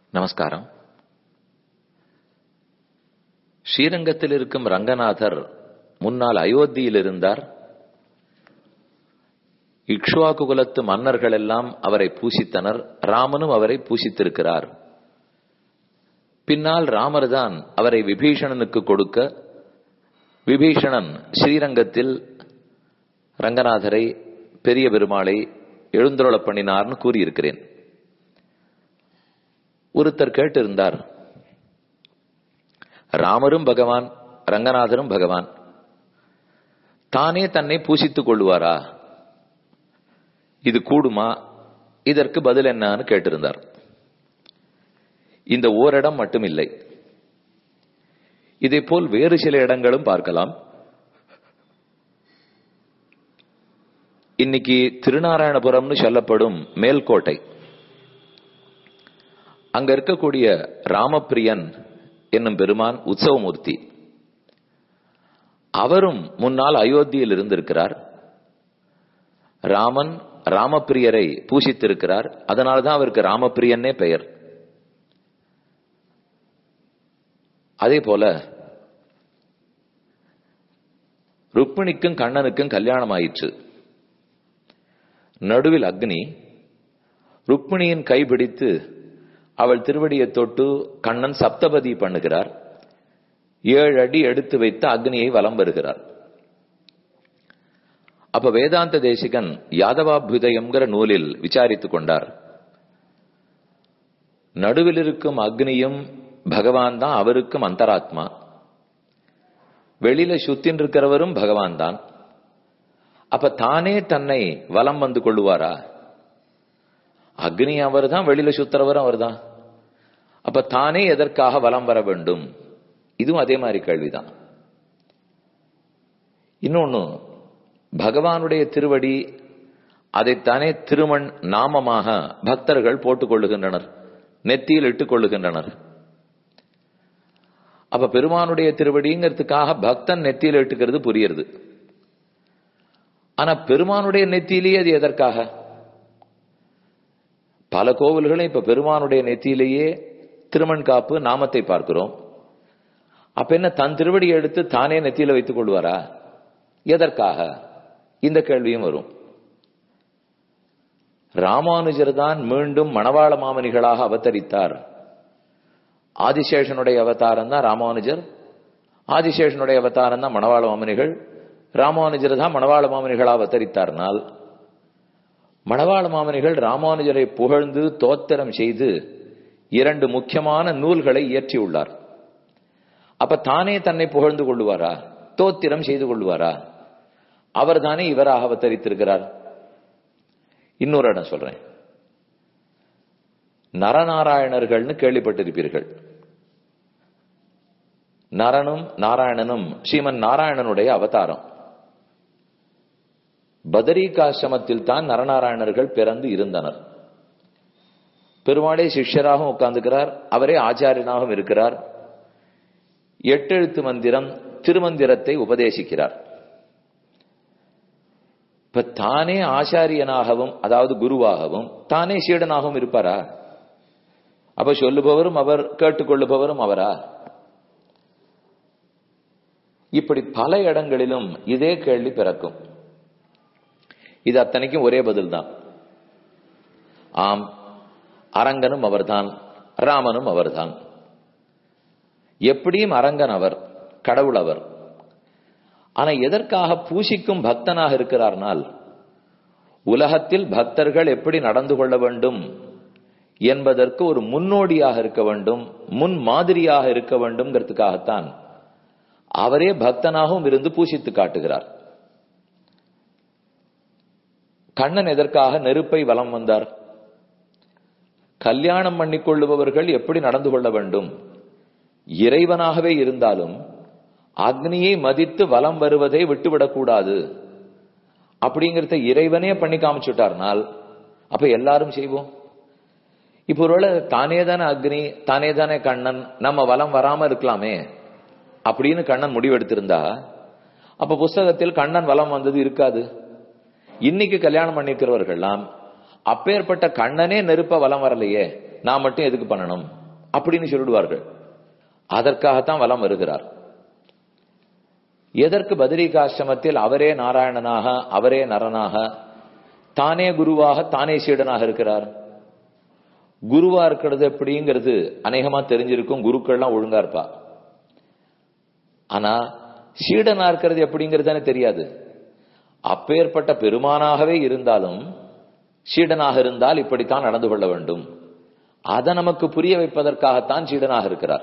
நமஸ்காரம் ஸ்ரீரங்கத்தில் இருக்கும் ரங்கநாதர் முன்னால் அயோத்தியில் இருந்தார் இக்ஷ்வாக்கு குலத்து மன்னர்கள் எல்லாம் அவரை பூசித்தனர் ராமனும் அவரை பூசித்திருக்கிறார் பின்னால் ராமர் தான் அவரை விபீஷணனுக்கு கொடுக்க விபீஷணன் ஸ்ரீரங்கத்தில் ரங்கநாதரை பெரிய பெருமாளை எழுந்துருளப் பண்ணினார்னு கூறியிருக்கிறேன் ஒருத்தர் கேட்டிருந்தார் ராமரும் பகவான் ரங்கநாதரும் பகவான் தானே தன்னை பூசித்துக் கொள்வாரா இது கூடுமா இதற்கு பதில் என்னன்னு கேட்டிருந்தார் இந்த ஓரிடம் மட்டும் இல்லை இதே போல் வேறு சில இடங்களும் பார்க்கலாம் இன்னைக்கு திருநாராயணபுரம்னு சொல்லப்படும் மேல்கோட்டை அங்க இருக்கக்கூடிய ராமப்பிரியன் என்னும் பெருமான் உற்சவமூர்த்தி அவரும் முன்னால் அயோத்தியில் இருந்திருக்கிறார் ராமன் ராமப்பிரியரை பூசித்திருக்கிறார் அதனால்தான் அவருக்கு ராமப்பிரியன்னே பெயர் அதே போல ருக்மிணிக்கும் கண்ணனுக்கும் கல்யாணம் ஆயிற்று நடுவில் அக்னி ருக்மிணியின் கைபிடித்து அவள் திருவடியை தொட்டு கண்ணன் சப்தபதி பண்ணுகிறார் ஏழு அடி எடுத்து வைத்து அக்னியை வலம் வருகிறார் அப்ப வேதாந்த தேசிகன் யாதவாபியுதயம்ங்கிற நூலில் விசாரித்துக் கொண்டார் நடுவில் இருக்கும் அக்னியும் பகவான் தான் அவருக்கும் அந்தராத்மா வெளியில சுத்தின் இருக்கிறவரும் பகவான் தான் அப்ப தானே தன்னை வலம் வந்து கொள்ளுவாரா அக்னி அவர் தான் வெளியில சுத்துறவரும் அவர் தான் அப்ப தானே எதற்காக வலம் வர வேண்டும் இதுவும் அதே மாதிரி கேள்விதான் இன்னொன்னு பகவானுடைய திருவடி அதைத்தானே திருமண் நாமமாக பக்தர்கள் போட்டுக் கொள்ளுகின்றனர் நெத்தியில் இட்டுக் கொள்ளுகின்றனர் அப்ப பெருமானுடைய திருவடிங்கிறதுக்காக பக்தன் நெத்தியில் இட்டுக்கிறது புரியுறது ஆனா பெருமானுடைய நெத்தியிலேயே அது எதற்காக பல கோவில்களும் இப்ப பெருமானுடைய நெத்தியிலேயே திருமண் காப்பு நாமத்தை பார்க்கிறோம் அப்ப என்ன தன் திருவடியை எடுத்து தானே நெத்தியில வைத்துக் கொள்வாரா எதற்காக இந்த கேள்வியும் வரும் ராமானுஜர் தான் மீண்டும் மணவாள மாமனிகளாக அவதரித்தார் ஆதிசேஷனுடைய அவதாரம் தான் ராமானுஜர் ஆதிசேஷனுடைய அவதாரம் தான் மணவாள மாமனிகள் ராமானுஜர் தான் மணவாள மாமனிகளாக அவதரித்தார்னால் மணவாள மாமனிகள் ராமானுஜரை புகழ்ந்து தோத்திரம் செய்து இரண்டு முக்கியமான நூல்களை இயற்றியுள்ளார் அப்ப தானே தன்னை புகழ்ந்து கொள்ளுவாரா தோத்திரம் செய்து கொள்வாரா அவர் தானே இவராக அவதரித்திருக்கிறார் இன்னொரு இடம் சொல்றேன் நரநாராயணர்கள்னு கேள்விப்பட்டிருப்பீர்கள் நரனும் நாராயணனும் ஸ்ரீமன் நாராயணனுடைய அவதாரம் பதரிகாசிரமத்தில் தான் நரநாராயணர்கள் பிறந்து இருந்தனர் பெருமாளே சிஷ்யராகவும் உட்கார்ந்துக்கிறார் அவரே ஆச்சாரியனாகவும் இருக்கிறார் எட்டெழுத்து மந்திரம் திருமந்திரத்தை உபதேசிக்கிறார் இப்ப தானே ஆச்சாரியனாகவும் அதாவது குருவாகவும் தானே சீடனாகவும் இருப்பாரா அப்ப சொல்லுபவரும் அவர் கேட்டுக்கொள்ளுபவரும் அவரா இப்படி பல இடங்களிலும் இதே கேள்வி பிறக்கும் இது அத்தனைக்கும் ஒரே பதில் தான் ஆம் அரங்கனும் அவர்தான் ராமனும் அவர்தான் எப்படியும் அரங்கன் அவர் கடவுள் அவர் ஆனா எதற்காக பூசிக்கும் பக்தனாக இருக்கிறார்னால் உலகத்தில் பக்தர்கள் எப்படி நடந்து கொள்ள வேண்டும் என்பதற்கு ஒரு முன்னோடியாக இருக்க வேண்டும் முன் மாதிரியாக இருக்க வேண்டும்ங்கிறதுக்காகத்தான் அவரே பக்தனாகவும் இருந்து பூசித்து காட்டுகிறார் கண்ணன் எதற்காக நெருப்பை வலம் வந்தார் கல்யாணம் பண்ணிக்கொள்ளுபவர்கள் எப்படி நடந்து கொள்ள வேண்டும் இறைவனாகவே இருந்தாலும் அக்னியை மதித்து வலம் வருவதை விட்டுவிடக்கூடாது அப்படிங்கிறத இறைவனே பண்ணி காமிச்சுட்டார்னால் அப்ப எல்லாரும் செய்வோம் இப்போ ஒருவேளை தானே தானே அக்னி தானே தானே கண்ணன் நம்ம வலம் வராம இருக்கலாமே அப்படின்னு கண்ணன் முடிவெடுத்திருந்தா அப்ப புஸ்தகத்தில் கண்ணன் வலம் வந்தது இருக்காது இன்னைக்கு கல்யாணம் பண்ணிக்கிறவர்கள்லாம் அப்பேற்பட்ட கண்ணனே நெருப்ப வலம் வரலையே நான் மட்டும் எதுக்கு பண்ணணும் அப்படின்னு சொல்லிடுவார்கள் அதற்காகத்தான் வலம் வருகிறார் எதற்கு பதரிகாசிரமத்தில் அவரே நாராயணனாக அவரே நரனாக தானே குருவாக தானே சீடனாக இருக்கிறார் குருவா இருக்கிறது எப்படிங்கிறது அநேகமா தெரிஞ்சிருக்கும் குருக்கள்லாம் ஒழுங்கா இருப்பா ஆனா சீடனா இருக்கிறது எப்படிங்கிறது தானே தெரியாது அப்பேற்பட்ட பெருமானாகவே இருந்தாலும் சீடனாக இருந்தால் இப்படித்தான் நடந்து கொள்ள வேண்டும் அதை நமக்கு புரிய வைப்பதற்காகத்தான் சீடனாக இருக்கிறார்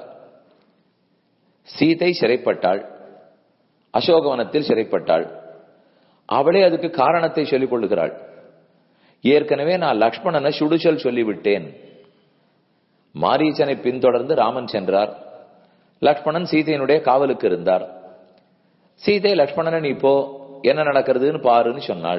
சீதை சிறைப்பட்டாள் அசோகவனத்தில் சிறைப்பட்டாள் அவளே அதுக்கு காரணத்தை சொல்லிக் கொள்ளுகிறாள் ஏற்கனவே நான் லக்ஷ்மணனை சுடுச்சல் சொல்லிவிட்டேன் மாரீச்சனை பின்தொடர்ந்து ராமன் சென்றார் லக்ஷ்மணன் சீதையினுடைய காவலுக்கு இருந்தார் சீதை லக்ஷ்மணன் இப்போ என்ன நடக்கிறதுன்னு பாருன்னு சொன்னாள்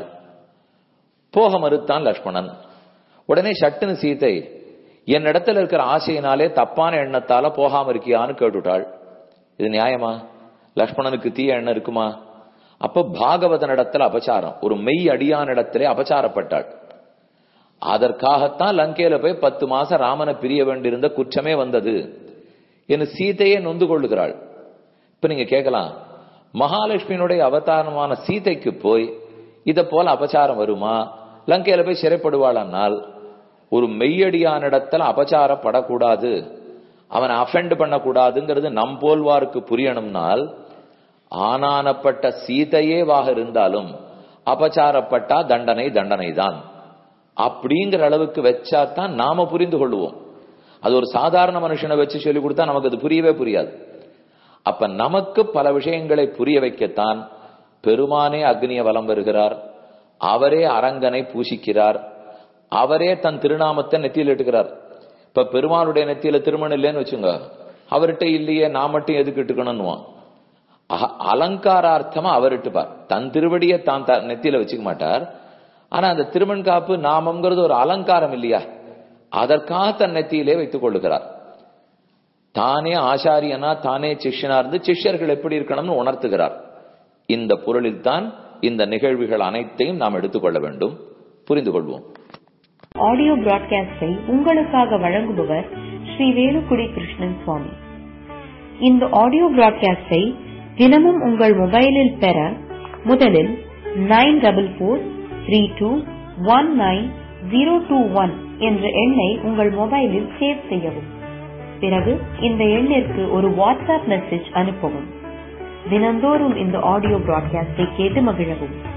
போக மறுத்தான் லக்ஷ்மணன் உடனே சட்டுன்னு சீதை என்னிடத்துல இருக்கிற ஆசையினாலே தப்பான எண்ணத்தால போகாம இருக்கியான்னு கேட்டுட்டாள் இது நியாயமா லக்ஷ்மணனுக்கு தீய எண்ணம் இருக்குமா அப்ப பாகவதன் இடத்துல அபச்சாரம் ஒரு மெய் அடியான இடத்திலே அபச்சாரப்பட்டாள் அதற்காகத்தான் லங்கையில போய் பத்து மாசம் ராமனை பிரிய வேண்டியிருந்த குற்றமே வந்தது என்று சீதையே நொந்து கொள்ளுகிறாள் இப்ப நீங்க கேட்கலாம் மகாலட்சுமியினுடைய அவதாரமான சீதைக்கு போய் இத போல அபச்சாரம் வருமா லங்கையில போய் சிறைப்படுவாளானால் ஒரு மெய்யடியான இடத்துல அபச்சாரப்படக்கூடாது அவனை அஃபெண்ட் பண்ணக்கூடாதுங்கிறது நம் போல்வாருக்கு புரியணும்னால் ஆனானப்பட்ட சீதையேவாக இருந்தாலும் அபச்சாரப்பட்டா தண்டனை தண்டனை தான் அப்படிங்கிற அளவுக்கு வச்சா தான் நாம புரிந்து கொள்வோம் அது ஒரு சாதாரண மனுஷனை வச்சு சொல்லி கொடுத்தா நமக்கு அது புரியவே புரியாது அப்ப நமக்கு பல விஷயங்களை புரிய வைக்கத்தான் பெருமானே அக்னிய வலம் வருகிறார் அவரே அரங்கனை பூசிக்கிறார் அவரே தன் திருநாமத்தை நெத்தியில் இட்டுக்கிறார் இப்ப பெருமானுடைய நெத்தியில திருமணம் இல்லைன்னு வச்சுங்க அவர்கிட்ட இல்லையே நான் மட்டும் எதுக்கு இட்டுக்கணும்னுவான் அலங்காரார்த்தமா அவர் இட்டுப்பார் தன் திருவடியை தான் நெத்தியில வச்சுக்க மாட்டார் ஆனா அந்த திருமண் காப்பு நாமம்ங்கிறது ஒரு அலங்காரம் இல்லையா அதற்காக தன் நெத்தியிலே வைத்துக் கொள்ளுகிறார் தானே ஆச்சாரியனா தானே சிஷ்யனா இருந்து சிஷ்யர்கள் எப்படி இருக்கணும்னு உணர்த்துகிறார் இந்த பொருளில் தான் இந்த நிகழ்வுகள் அனைத்தையும் நாம் எடுத்துக்கொள்ள வேண்டும் புரிந்து கொள்வோம் ஆடியோ பிராட்காஸ்டை உங்களுக்காக வழங்குபவர் ஸ்ரீ வேலுக்குடி கிருஷ்ணன் சுவாமி இந்த ஆடியோ பிராட்காஸ்டை தினமும் உங்கள் மொபைலில் பெற முதலில் nine double four three two one nine zero two one என்ற எண்ணை உங்கள் மொபைலில் சேவ் செய்யவும் பிறகு இந்த எண்ணிற்கு ஒரு வாட்ஸ்அப் மெசேஜ் அனுப்பவும் தினந்தோறும் இந்த ஆடியோ பிராட்காஸ்டை கேட்டு மகிழவும்